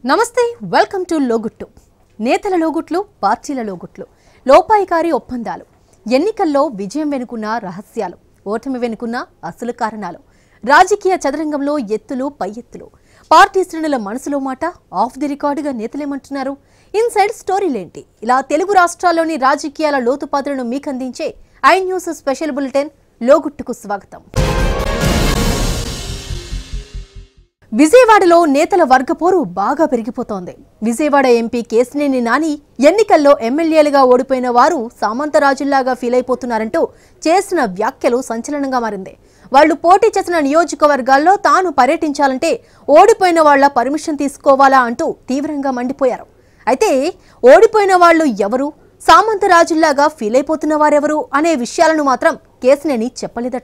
నమస్తే welcome to లోగుట్టు నేతల లోగుట్లు పార్టీల లోగుట్లు లోపాయికారి ఒప్పందాలు ఎన్నికల్లో విజయం వెనుకున్న రహస్యాలు ఓటమి వెనుకున్న అసలు కారణాలు రాజకీయ చదరంగంలో ఎత్తులు పై ఎత్తులు పార్టీ శ్రేణుల మనసులో మాట ఆఫ్ ది రికార్డుగా నేతలేమంటున్నారు ఇన్సైడ్ స్టోరీలేంటి ఇలా తెలుగు రాష్ట్రాల్లోని రాజకీయాల లోతుపాత్రను మీకు అందించే ఐ న్యూస్ స్పెషల్ బులెటిన్ లోగుట్టుకు స్వాగతం విజయవాడలో నేతల వర్గపోరు బాగా పెరిగిపోతోంది విజయవాడ ఎంపీ కేసినేని నాని ఎన్నికల్లో ఎమ్మెల్యేలుగా ఓడిపోయిన వారు సామంతరాజుల్లాగా ఫీల్ అయిపోతున్నారంటూ చేసిన వ్యాఖ్యలు సంచలనంగా మారింది వాళ్ళు పోటీ చేసిన నియోజకవర్గాల్లో తాను పర్యటించాలంటే ఓడిపోయిన వాళ్ల పర్మిషన్ తీసుకోవాలా అంటూ తీవ్రంగా మండిపోయారు అయితే ఓడిపోయిన వాళ్ళు ఎవరు సామంతరాజుల్లాగా ఫీల్ అయిపోతున్న వారెవరు అనే విషయాలను మాత్రం కేసినేని చెప్పలేదట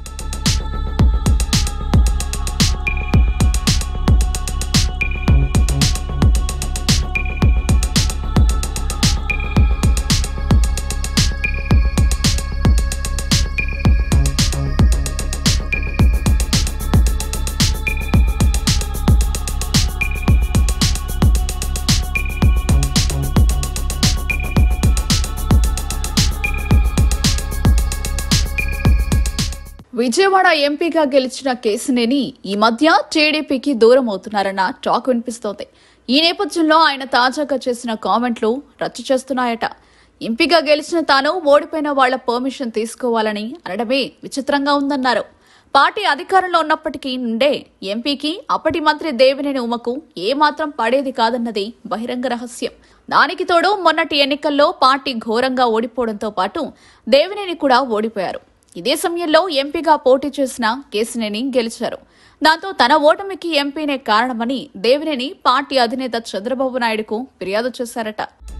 విజయవాడ ఎంపీగా గెలిచిన కేసినేని ఈ మధ్య టీడీపీకి దూరం అవుతున్నారన్న టాక్ వినిపిస్తోంది ఈ నేపథ్యంలో ఆయన తాజాగా చేసిన కామెంట్లు రచ్చ చేస్తున్నాయట ఎంపీగా గెలిచిన తాను ఓడిపోయిన వాళ్ల పర్మిషన్ తీసుకోవాలని అనడమే విచిత్రంగా ఉందన్నారు పార్టీ అధికారంలో ఉన్నప్పటికీ నుండే ఎంపీకి అప్పటి మంత్రి దేవినేని ఉమకు ఏమాత్రం పడేది కాదన్నది బహిరంగ రహస్యం దానికి తోడు మొన్నటి ఎన్నికల్లో పార్టీ ఘోరంగా ఓడిపోవడంతో పాటు దేవినేని కూడా ఓడిపోయారు ఇదే సమయంలో ఎంపీగా పోటీ చేసిన కేసినేని గెలిచారు దాంతో తన ఓటమికి ఎంపీనే కారణమని దేవినేని పార్టీ అధినేత చంద్రబాబు నాయుడుకు ఫిర్యాదు చేశారట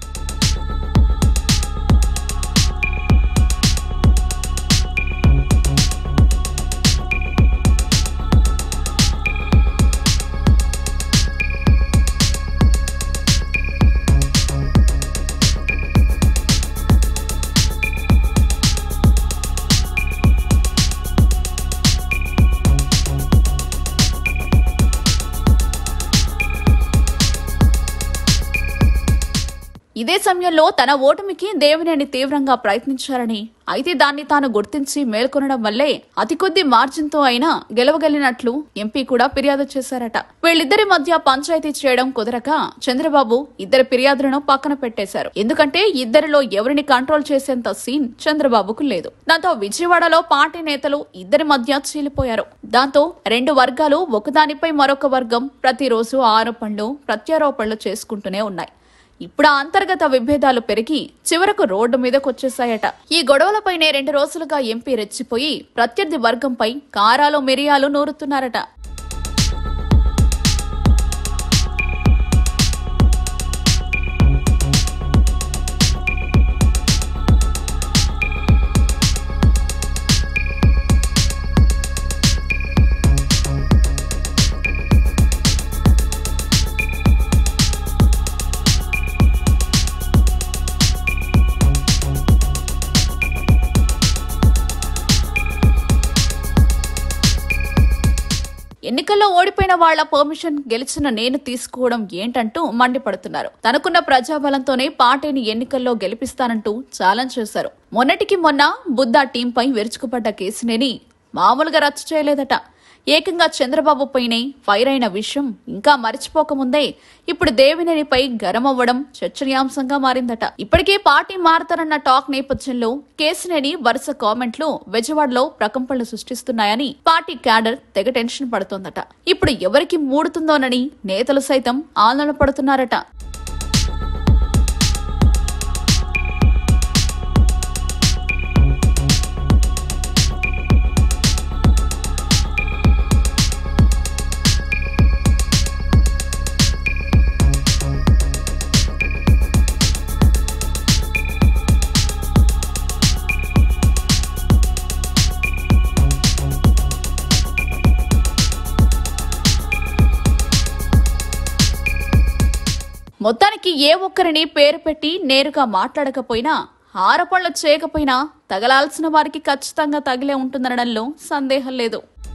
ఇదే సమయంలో తన ఓటమికి దేవినేని తీవ్రంగా ప్రయత్నించారని అయితే దాన్ని తాను గుర్తించి మేల్కొనడం వల్లే అతి కొద్ది మార్జిన్తో అయినా గెలవగలిగినట్లు ఎంపీ కూడా ఫిర్యాదు చేశారట వీళ్ళిద్దరి మధ్య పంచాయతీ చేయడం కుదరక చంద్రబాబు ఇద్దరి ఫిర్యాదులను పక్కన పెట్టేశారు ఎందుకంటే ఇద్దరిలో ఎవరిని కంట్రోల్ చేసేంత సీన్ చంద్రబాబుకు లేదు దాంతో విజయవాడలో పార్టీ నేతలు ఇద్దరి మధ్య చీలిపోయారు దాంతో రెండు వర్గాలు ఒకదానిపై మరొక వర్గం ప్రతిరోజు ఆరోపణలు ప్రత్యారోపణలు చేసుకుంటూనే ఉన్నాయి ఇప్పుడు ఆ అంతర్గత విభేదాలు పెరిగి చివరకు రోడ్డు మీదకొచ్చేశాయట ఈ గొడవలపైనే రెండు రోజులుగా ఎంపీ రెచ్చిపోయి ప్రత్యర్థి వర్గంపై కారాలు మిరియాలు నూరుతున్నారట ఎన్నికల్లో ఓడిపోయిన వాళ్ల పర్మిషన్ గెలిచిన నేను తీసుకోవడం ఏంటంటూ మండిపడుతున్నారు తనకున్న ప్రజాబలంతోనే పార్టీని ఎన్నికల్లో గెలిపిస్తానంటూ ఛాలెంజ్ చేశారు మొన్నటికి మొన్న బుద్ధా టీంపై విరుచుకుపడ్డ కేసినేని మామూలుగా రచ్చ చేయలేదట ఏకంగా చంద్రబాబు పైనే ఫైర్ అయిన విషయం ఇంకా మరిచిపోకముందే ఇప్పుడు దేవినేనిపై గరం అవ్వడం చర్చనీయాంశంగా మారిందట ఇప్పటికే పార్టీ మారతారన్న టాక్ నేపథ్యంలో కేసినేని వరుస కామెంట్లు విజయవాడలో ప్రకంపనలు సృష్టిస్తున్నాయని పార్టీ క్యాడర్ తెగ టెన్షన్ పడుతోందట ఇప్పుడు ఎవరికి మూడుతుందోనని నేతలు సైతం ఆందోళన పడుతున్నారట మొత్తానికి ఏ ఒక్కరిని పేరు పెట్టి నేరుగా మాట్లాడకపోయినా ఆరోపణలు చేయకపోయినా తగలాల్సిన వారికి ఖచ్చితంగా తగిలే ఉంటుందనడంలో సందేహం లేదు